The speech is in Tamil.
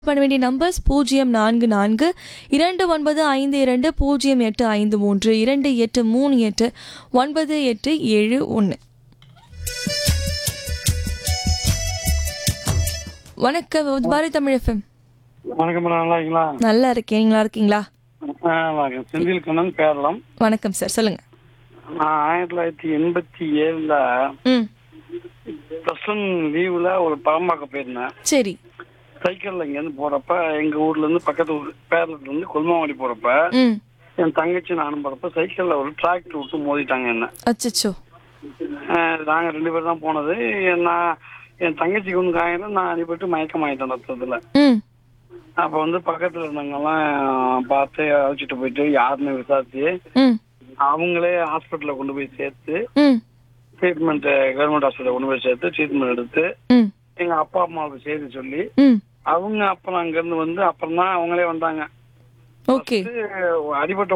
பண்ண வேண்டிய நம்பர்ஸ் பூஜ்ஜியம் நான்கு நான்கு இரண்டு ஒன்பது ஐந்து இரண்டு பூஜ்ஜியம் எட்டு ஐந்து மூன்று இரண்டு எட்டு மூணு எட்டு ஒன்பது எட்டு ஏழு ஒன்று வணக்கம் பாரதி தமிழ் எஃப்எம் வணக்கம் மேடம் நல்லா இருக்கீங்களா நல்லா இருக்கேன் நீங்களா இருக்கீங்களா ஆ, நல்லா இருக்கேன் செந்தில் கண்ணன் பேரளம் வணக்கம் சார் சொல்லுங்க நான் ஆயிரத்தி தொள்ளாயிரத்தி எண்பத்தி ஏழுல ம் ப்ளஸ் ஒன் லீவ்ல ஒரு படம் பார்க்க போயிருந்தேன் சரி சைக்கிள்ல இங்கேருந்து போறப்ப எங்க ஊர்ல இருந்து பக்கத்து ஊர் பேரளத்துல இருந்து கொல்மாவாடி போறப்ப ம் என் தங்கச்சி நானும் போறப்ப சைக்கிள்ல ஒரு டிராக்டர் விட்டு மோதிட்டாங்க என்ன அச்சச்சோ ஆ, நாங்க ரெண்டு பேர் தான் போனது நான் என் தங்கச்சிக்கு ஒன்று காயிரம் நான் அடிபட்டு மயக்கம் ஆயிட்டேன் ரத்தத்துல ம் அப்ப வந்து பக்கத்துல இருந்தவங்கலாம் பார்த்து அழைச்சிட்டு போயிட்டு யாருன்னு விசாரிச்சு ம் அவங்களே ஹாஸ்பிட்டல்ல கொண்டு போய் சேர்த்து ம் ட்ரீட்மெண்ட் கவர்மெண்ட் ஹாஸ்பிட்டல் கொண்டு போய் சேர்த்து ட்ரீட்மெண்ட் எடுத்து ம் எங்க அப்பா அம்மாவுக்கு செய்தி சொல்லி ம் அவங்க அப்புறம் அங்க இருந்து வந்து அப்புறம் தான் அவங்களே வந்தாங்க ஓகே First அடிபட்ட